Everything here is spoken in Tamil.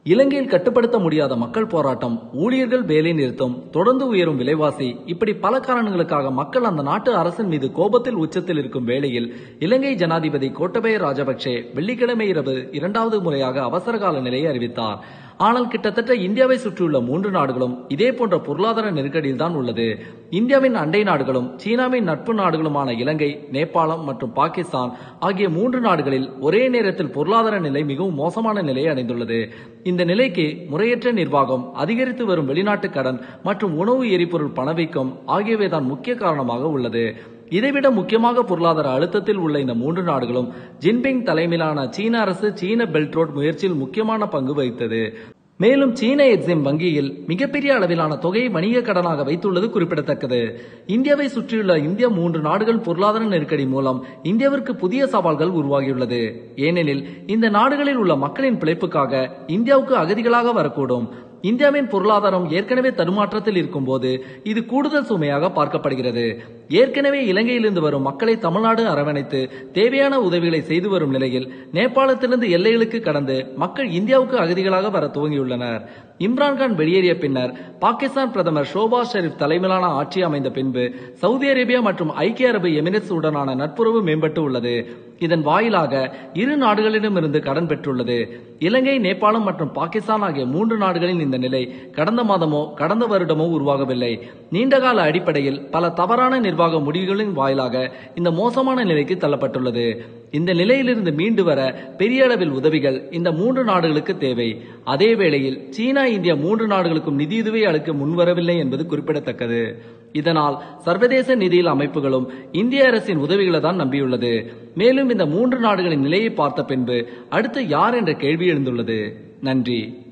இலங்கையில் கட்டுப்படுத்த முடியாத மக்கள் போராட்டம் ஊழியர்கள் வேலை நிறுத்தம் தொடர்ந்து உயரும் விலைவாசி இப்படி பல காரணங்களுக்காக மக்கள் அந்த நாட்டு அரசின் மீது கோபத்தில் உச்சத்தில் இருக்கும் வேளையில் இலங்கை ஜனாதிபதி கோட்டபய ராஜபக்சே வெள்ளிக்கிழமை இரவு இரண்டாவது முறையாக அவசரகால நிலையை அறிவித்தார் ஆனால் கிட்டத்தட்ட இந்தியாவை சுற்றியுள்ள மூன்று நாடுகளும் இதே போன்ற பொருளாதார நெருக்கடியில் தான் உள்ளது இந்தியாவின் அண்டை நாடுகளும் சீனாவின் நட்பு நாடுகளுமான இலங்கை நேபாளம் மற்றும் பாகிஸ்தான் ஆகிய மூன்று நாடுகளில் ஒரே நேரத்தில் பொருளாதார நிலை மிகவும் மோசமான நிலையை அடைந்துள்ளது இந்த நிலைக்கு முறையற்ற நிர்வாகம் அதிகரித்து வரும் வெளிநாட்டு கடன் மற்றும் உணவு எரிபொருள் பணவீக்கம் ஆகியவை தான் முக்கிய காரணமாக உள்ளது இதைவிட முக்கியமாக பொருளாதார அழுத்தத்தில் உள்ள இந்த மூன்று நாடுகளும் ஜின்பிங் தலைமையிலான சீன அரசு சீன பெல்ட் ரோட் முயற்சியில் முக்கியமான பங்கு வகித்தது மேலும் சீன எக்ஸிம் வங்கியில் மிகப்பெரிய அளவிலான தொகையை வணிக கடனாக வைத்துள்ளது குறிப்பிடத்தக்கது இந்தியாவை சுற்றியுள்ள இந்தியா மூன்று நாடுகள் பொருளாதார நெருக்கடி மூலம் இந்தியாவிற்கு புதிய சவால்கள் உருவாகியுள்ளது ஏனெனில் இந்த நாடுகளில் உள்ள மக்களின் பிழைப்புக்காக இந்தியாவுக்கு அகதிகளாக வரக்கூடும் இந்தியாவின் பொருளாதாரம் ஏற்கனவே தடுமாற்றத்தில் இருக்கும்போது இது கூடுதல் சுமையாக பார்க்கப்படுகிறது ஏற்கனவே இலங்கையிலிருந்து வரும் மக்களை தமிழ்நாடு அரவணைத்து தேவையான உதவிகளை செய்து வரும் நிலையில் நேபாளத்திலிருந்து எல்லைகளுக்கு கடந்து மக்கள் இந்தியாவுக்கு அகதிகளாக வர துவங்கியுள்ளனர் இம்ரான்கான் வெளியேறிய பின்னர் பாகிஸ்தான் பிரதமர் ஷோபாஸ் ஷெரீப் தலைமையிலான ஆட்சி அமைந்த பின்பு சவுதி அரேபியா மற்றும் ஐக்கிய அரபு எமிரேட்ஸ் உடனான நட்புறவு மேம்பட்டு உள்ளது இதன் வாயிலாக இரு நாடுகளிடமிருந்து கடன் பெற்றுள்ளது இலங்கை நேபாளம் மற்றும் பாகிஸ்தான் ஆகிய மூன்று நாடுகளின் இந்த நிலை கடந்த மாதமோ கடந்த வருடமோ உருவாகவில்லை நீண்டகால அடிப்படையில் பல தவறான நிர்வாக முடிவுகளின் வாயிலாக இந்த மோசமான நிலைக்கு தள்ளப்பட்டுள்ளது இந்த நிலையிலிருந்து மீண்டு வர பெரிய அளவில் உதவிகள் இந்த மூன்று நாடுகளுக்கு தேவை அதே வேளையில் சீனா இந்தியா மூன்று நாடுகளுக்கும் நிதியுதவி அளிக்க முன்வரவில்லை என்பது குறிப்பிடத்தக்கது இதனால் சர்வதேச நிதியியல் அமைப்புகளும் இந்திய அரசின் உதவிகளை தான் நம்பியுள்ளது மேலும் இந்த மூன்று நாடுகளின் நிலையை பார்த்த பின்பு அடுத்து யார் என்ற கேள்வி எழுந்துள்ளது நன்றி